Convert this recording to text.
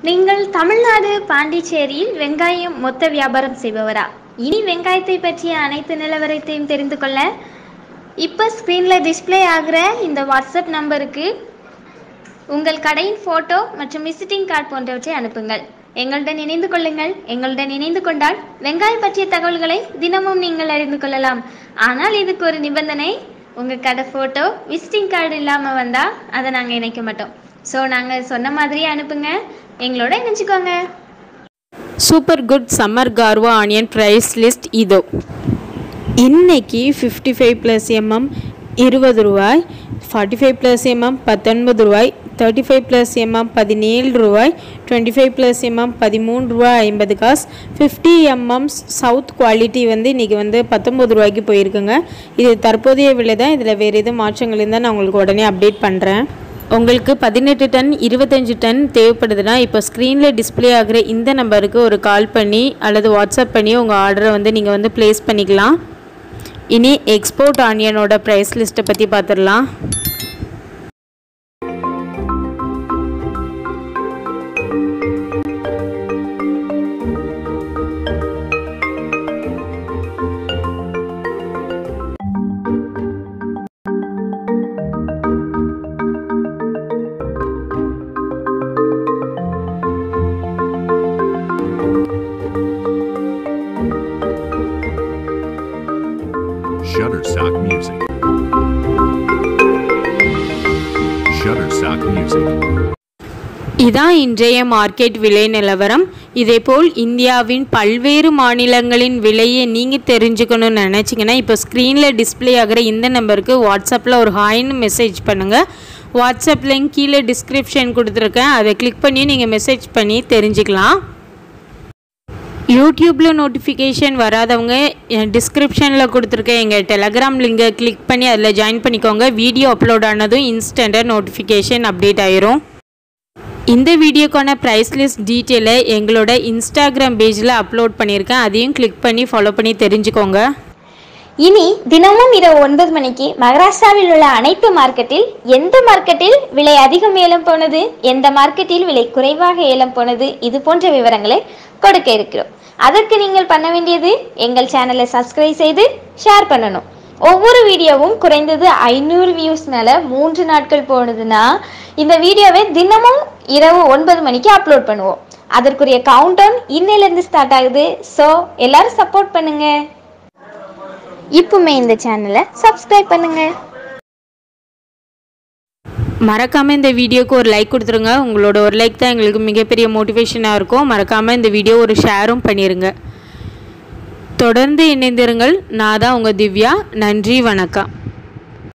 நீங்கள் தமிழ்நாடு பாண்டிச்சேரியில் வெங்காயம் மொத்த வியாபாரம் செய்பவரா இனி வெங்காயத்தை பற்றிய அனைத்து நிலவரத்தையும் தெரிந்து கொள்ள இப்போ ஸ்க்ரீனில் டிஸ்ப்ளே ஆகிற இந்த வாட்ஸ்அப் நம்பருக்கு உங்கள் கடையின் ஃபோட்டோ மற்றும் விசிட்டிங் கார்டு போன்றவற்றை அனுப்புங்கள் எங்களுடன் இணைந்து கொள்ளுங்கள் எங்களுடன் இணைந்து கொண்டால் வெங்காயம் பற்றிய தகவல்களை தினமும் நீங்கள் அறிந்து கொள்ளலாம் ஆனால் இதுக்கு ஒரு நிபந்தனை உங்கள் கடை ஃபோட்டோ விசிட்டிங் கார்டு இல்லாமல் வந்தால் அதை நாங்கள் இணைக்க மாட்டோம் ஸோ நாங்கள் சொன்ன மாதிரியே அனுப்புங்க எங்களோட இணைச்சிக்கோங்க சூப்பர் குட் சம்மர் கார்வா ஆனியன் ப்ரைஸ் லிஸ்ட் இதோ இன்னைக்கு ஃபிஃப்டி ஃபைவ் ப்ளஸ் எம்எம் இருபது ரூபாய் ஃபார்ட்டி ஃபைவ் ப்ளஸ் எம்எம் பத்தொன்பது ரூபாய் தேர்ட்டி ஃபைவ் ப்ளஸ் எம்எம் பதினேழு ரூபாய் டுவெண்ட்டி ஃபைவ் ப்ளஸ் எம்எம் பதிமூணு ரூபாய் ஐம்பது காசு ஃபிஃப்டி எம்எம் சவுத் குவாலிட்டி வந்து இன்றைக்கி வந்து பத்தொம்பது ரூபாய்க்கு போயிருக்குங்க இது தற்போதைய விலை தான் இதில் வேறு எதுவும் மாற்றங்கள் இருந்தால் நான் உங்களுக்கு உடனே அப்டேட் பண்ணுறேன் உங்களுக்கு பதினெட்டு டன் இருபத்தஞ்சு டன் தேவைப்படுதுன்னா இப்போ ஸ்க்ரீனில் டிஸ்ப்ளே ஆகிற இந்த நம்பருக்கு ஒரு கால் பண்ணி அல்லது வாட்ஸ்அப் பண்ணி உங்கள் ஆர்டரை வந்து நீங்கள் வந்து ப்ளேஸ் பண்ணிக்கலாம் இனி எக்ஸ்போர்ட் ஆனியனோட ப்ரைஸ் லிஸ்ட்டை பற்றி பார்த்துடலாம் Shutterstock Music. Shutterstock Music. இதான் இன்றைய மார்க்கெட் விலை நிலவரம் இதேபோல் இந்தியாவின் பல்வேறு மாநிலங்களின் விலையை நீங்கள் தெரிஞ்சுக்கணும்னு நினச்சிங்கன்னா இப்போ ஸ்க்ரீனில் டிஸ்ப்ளே ஆகிற இந்த நம்பருக்கு வாட்ஸ்அப்பில் ஒரு ஹாய்னு மெசேஜ் பண்ணுங்கள் வாட்ஸ்அப் லிங்க் கீழே டிஸ்கிரிப்ஷன் கொடுத்துருக்கேன் அதை கிளிக் பண்ணி நீங்கள் மெசேஜ் பண்ணி தெரிஞ்சுக்கலாம் யூடியூப்பில் நோட்டிஃபிகேஷன் வராதவங்க டிஸ்கிரிப்ஷனில் கொடுத்துருக்க எங்கள் டெலகிராம் லிங்கை கிளிக் பண்ணி அதில் ஜாயின் பண்ணிக்கோங்க வீடியோ அப்லோட் ஆனதும் இன்ஸ்டண்ட்டாக நோட்டிஃபிகேஷன் அப்டேட் ஆயிரும் இந்த வீடியோக்கான ப்ரைஸ் லிஸ்ட் டீட்டெயிலை எங்களோட இன்ஸ்டாகிராம் பேஜில் அப்லோட் பண்ணியிருக்கேன் அதையும் கிளிக் பண்ணி ஃபாலோ பண்ணி தெரிஞ்சுக்கோங்க இனி தினமும் இரவு ஒன்பது மணிக்கு மகாராஷ்டிராவில் உள்ள அனைத்து மார்க்கெட்டில் எந்த மார்க்கெட்டில் விலை அதிகம் ஏலம் போனது எந்த மார்க்கெட்டில் விலை குறைவாக ஏலம் போனது இது போன்ற விவரங்களை கொடுக்க இருக்கிறோம் அதற்கு நீங்கள் பண்ண வேண்டியது எங்கள் சேனலை சப்ஸ்கிரைப் செய்து ஷேர் பண்ணணும் ஒவ்வொரு வீடியோவும் குறைந்தது ஐநூறு வியூஸ் மேலே மூன்று நாட்கள் போனதுன்னா இந்த வீடியோவை தினமும் இரவு ஒன்பது மணிக்கு அப்லோட் பண்ணுவோம் அதற்குரிய கவுண்ட் டவுன் இன்னையிலேருந்து ஸ்டார்ட் ஆகுது ஸோ எல்லாரும் சப்போர்ட் பண்ணுங்க இப்பவுமே இந்த சேனலை சப்ஸ்கிரைப் பண்ணுங்க மறக்காமல் இந்த வீடியோக்கு ஒரு லைக் கொடுத்துருங்க உங்களோட ஒரு லைக் தான் எங்களுக்கு மிகப்பெரிய மோட்டிவேஷனாக இருக்கும் மறக்காமல் இந்த வீடியோ ஒரு ஷேரும் பண்ணிடுங்க தொடர்ந்து இணைந்திருங்கள் நான் தான் உங்கள் திவ்யா நன்றி வணக்கம்